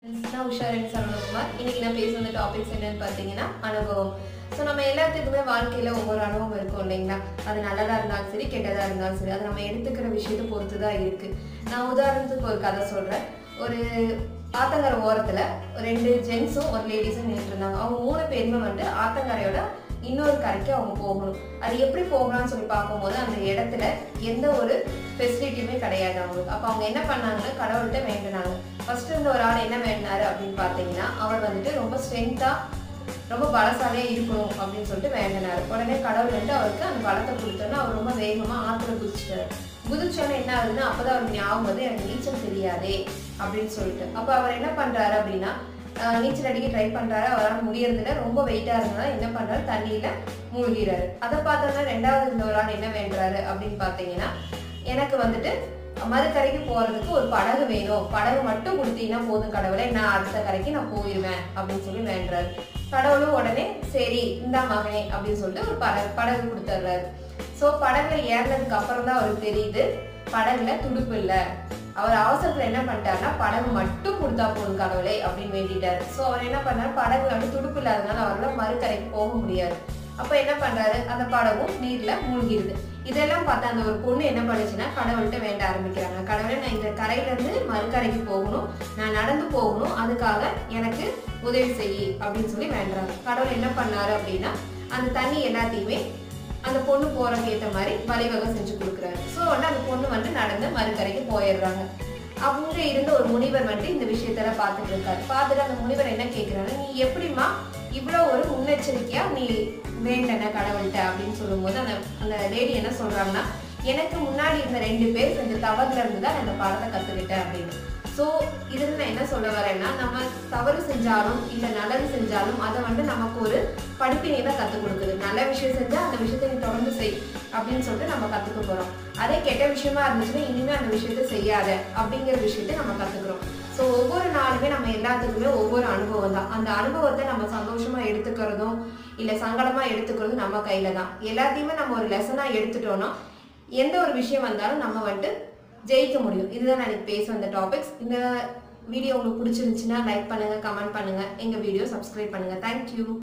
நான் உஷாரணி சரவணகுமார் இன்னைக்கு நான் பேச வந்த டாபிக்ஸ் என்னன்னு பார்த்தீங்கன்னா அனுபவம் ஸோ நம்ம எல்லாத்துக்குமே வாழ்க்கையில ஒவ்வொரு அனுபவம் இருக்கும் இல்லைங்களா அது நல்லதா இருந்தாலும் சரி கெட்டதா இருந்தாலும் சரி அது நம்ம எடுத்துக்கிற விஷயத்தை பொறுத்து தான் இருக்கு நான் உதாரணத்துக்கு ஒரு கதை சொல்றேன் ஒரு ஆத்தங்கரை ஓரத்துல ரெண்டு ஜென்ஸும் ஒரு லேடிஸும் நின்றுட்டு இருந்தாங்க அவங்க மூணு பேருமே வந்து ஆத்தங்கரையோட இன்னொரு கரைக்கு அவங்க போகணும் அது எப்படி போகலாம்னு சொல்லி பார்க்கும்போது அந்த இடத்துல எந்த ஒரு ஃபெசிலிட்டியுமே கிடையாது அவங்களுக்கு அப்போ அவங்க என்ன பண்ணாங்கன்னா கடவுள்கிட்ட வேண்டினாங்க ஃபர்ஸ்ட் இருந்த ஒரு ஆள் என்ன வேண்டினாரு அப்படின்னு பார்த்தீங்கன்னா அவர் வந்துட்டு ரொம்ப ஸ்ட்ரென்த்தாக ரொம்ப பலசாலியா இருக்கணும் அப்படின்னு சொல்லிட்டு வேண்டினாரு உடனே கடவுள் வந்து அவருக்கு அந்த பலத்தை கொடுத்தோன்னா அவர் ரொம்ப வேகமா ஆத்துல குதிச்சிட்டாரு குதிச்சோன்னே என்ன ஆகுதுன்னா அப்பதான் அவருக்கு ஞாபகம் வந்து எனக்கு நீச்சல் தெரியாதே அப்படின்னு சொல்லிட்டு அப்ப அவர் என்ன பண்றாரு அப்படின்னா ஆஹ் நீச்சல் அடிக்க ட்ரை பண்றாரு அவரால் முடியறதுல ரொம்ப வெயிட்டா இருந்தனால என்ன பண்றாரு தண்ணியில மூழ்கிறாரு அதை பார்த்தோன்னா ரெண்டாவது இருந்த ஒரு ஆள் என்ன வேண்டுறாரு அப்படின்னு பார்த்தீங்கன்னா எனக்கு வந்துட்டு மறுக்கரைக்கு போறதுக்கு ஒரு படகு வேணும் படகு மட்டும் கொடுத்தீங்கன்னா போதும் கடவுளே நான் அடுத்த கரைக்கு நான் போயிடுவேன் அப்படின்னு சொல்லி வேண்டுறாரு கடவுளும் உடனே சரி இந்தா மகனே அப்படின்னு சொல்லிட்டு ஒரு படகு படகு கொடுத்துட்றாரு ஸோ படகுல ஏறினதுக்கு அப்புறம் தான் அவருக்கு தெரியுது படகுல துடுப்பு இல்லை அவர் அவசரத்துல என்ன பண்ணிட்டாருன்னா படகு மட்டும் கொடுத்தா போதும் கடவுளே அப்படின்னு வேண்டிட்டாரு ஸோ அவர் என்ன பண்ணாரு படகுல வந்து துடுப்பு இல்லாதனால அவரால் மறுக்கரைக்கு போக முடியாது அப்ப என்ன பண்றாரு அந்த படகும் நீர்ல மூழ்கிடுது இதெல்லாம் பார்த்து அந்த ஒரு பொண்ணு என்ன பண்ணுச்சுன்னா கடவுள்கிட்ட வேண்ட ஆரம்பிக்கிறாங்க கடவுளே நான் இந்த கரையில இருந்து மறுக்கரைக்கு போகணும் நான் நடந்து போகணும் அதுக்காக எனக்கு உதவி செய் அப்படின்னு சொல்லி வேண்டுறாங்க கடவுள் என்ன பண்ணாரு அப்படின்னா அந்த தண்ணி எல்லாத்தையுமே அந்த பொண்ணு போறதுக்கு ஏற்ற மாதிரி வழிவகை செஞ்சு கொடுக்குறாரு ஸோ வந்து அந்த பொண்ணு வந்து நடந்து மறுக்கரைக்கு போயிடுறாங்க அவங்க இருந்த ஒரு முனிவர் வந்து இந்த விஷயத்தெல்லாம் பார்த்துட்டு இருக்காரு பார்த்துட்டு அந்த முனிவர் என்ன கேட்குறாரு நீ எப்படிம்மா இவ்வளோ ஒரு முன்னெச்சரிக்கையா நீ வேண்டன கடவுள்கிட்ட அப்படின்னு சொல்லும்போது அந்த அந்த லேடி என்ன சொல்றாங்கன்னா எனக்கு முன்னாடி இருந்த ரெண்டு பேர் செஞ்ச தவறுல இருந்து தான் நான் இந்த பாடத்தை கத்துக்கிட்டேன் அப்படின்னு ஸோ இதில் நான் என்ன சொல்ல வரேன்னா நம்ம தவறு செஞ்சாலும் இல்லை நல்லது செஞ்சாலும் அதை வந்து நமக்கு ஒரு படிப்பினை தான் கற்றுக் கொடுக்குது நல்ல விஷயம் செஞ்சால் அந்த விஷயத்தை நீ தொடர்ந்து செய் அப்படின்னு சொல்லிட்டு நம்ம கற்றுக்க போகிறோம் அதே கெட்ட விஷயமா இருந்துச்சுன்னா இனிமேல் அந்த விஷயத்த செய்யாத அப்படிங்கிற விஷயத்த நம்ம கற்றுக்குறோம் ஸோ ஒவ்வொரு நாளுமே நம்ம எல்லாத்துக்குமே ஒவ்வொரு அனுபவம் தான் அந்த அனுபவத்தை நம்ம சந்தோஷமா எடுத்துக்கிறதும் இல்லை சங்கடமா எடுத்துக்கிறதும் நம்ம கையில தான் எல்லாத்தையுமே நம்ம ஒரு லெசனா எடுத்துட்டோம்னா எந்த ஒரு விஷயம் வந்தாலும் நம்ம வந்துட்டு ஜெயிக்க முடியும் இதுதான் நான் எனக்கு பேச வந்த டாபிக்ஸ் இந்த வீடியோ உங்களுக்கு பிடிச்சிருந்துச்சுன்னா லைக் பண்ணுங்க கமெண்ட் பண்ணுங்க எங்க வீடியோ சப்ஸ்கிரைப் பண்ணுங்க தேங்க்யூ